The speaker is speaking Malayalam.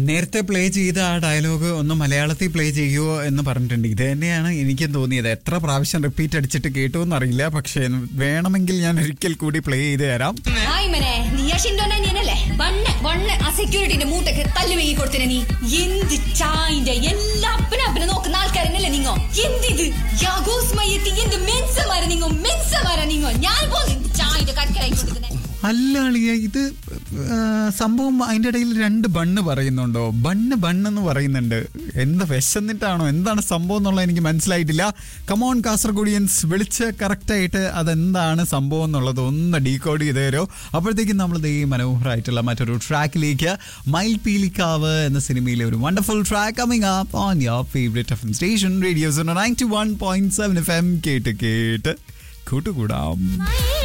നേരത്തെ പ്ലേ ചെയ്ത ആ ഡയലോഗ് ഒന്ന് മലയാളത്തിൽ പ്ലേ ചെയ്യുമോ എന്ന് പറഞ്ഞിട്ടുണ്ട് ഇത് തന്നെയാണ് എനിക്കും തോന്നിയത് എത്ര പ്രാവശ്യം റിപ്പീറ്റ് അടിച്ചിട്ട് കേട്ടു എന്നറിയില്ല പക്ഷേ വേണമെങ്കിൽ ഞാൻ ഒരിക്കൽ കൂടി പ്ലേ ചെയ്ത് തരാം ಹಾಯ್ ಮನೆ ನೀ ಯಶಿಂದೋನೆ ನೀನല്ലേ ಬಣ್ಣ ಬಣ್ಣ ಆ സെക്യൂരിറ്റിന്റെ മൂട്ടക്ക് തല്ലു വീങ്ങി കൊടുത്തിനെ നീ എന്ത് ചായന്റെ എല്ലാ അപ്പന അപ്പനെ നോക്കുന്ന ആൾക്കാരനല്ലേ നിങ്ങോ എന്തിത് യാഗോസ് മയ്യത്തി എന്ത് മെൻസമാര നിങ്ങോ മെൻസമാര നിങ്ങോ ഞാൻ പോലും എന്ത് ചായന്റെ കടക്കലായി കൊടുക്കുന്നേ അല്ല അളിയ ഇത് ആ, സംഭവം അതിന്റെ ഇടയിൽ രണ്ട് ബണ്ണ് പറയുന്നുണ്ടോ ബണ്ണ് ബണ്ണെന്ന് പറയുന്നുണ്ട് എന്താ വിശന്നിട്ടാണോ എന്താണ് സംഭവം എന്നുള്ളത് എനിക്ക് മനസ്സിലായിട്ടില്ല കമോൺ കാസർഗോഡിയൻസ് വിളിച്ച് കറക്റ്റായിട്ട് അതെന്താണ് സംഭവം എന്നുള്ളത് ഒന്ന് ഡീകോഡ് ചെയ്ത് തരുമോ അപ്പോഴത്തേക്കും നമ്മൾ ഈ മനോഹരമായിട്ടുള്ള മറ്റൊരു ട്രാക്കിലേക്ക് മൈൽ പീലിക്കാവ് എന്ന സിനിമയിലെ ഒരു wonderful track coming up on your favourite F M station radios ninety one point seven F M കേട്ട് കേട്ട് കൂട്ടുകൂടാം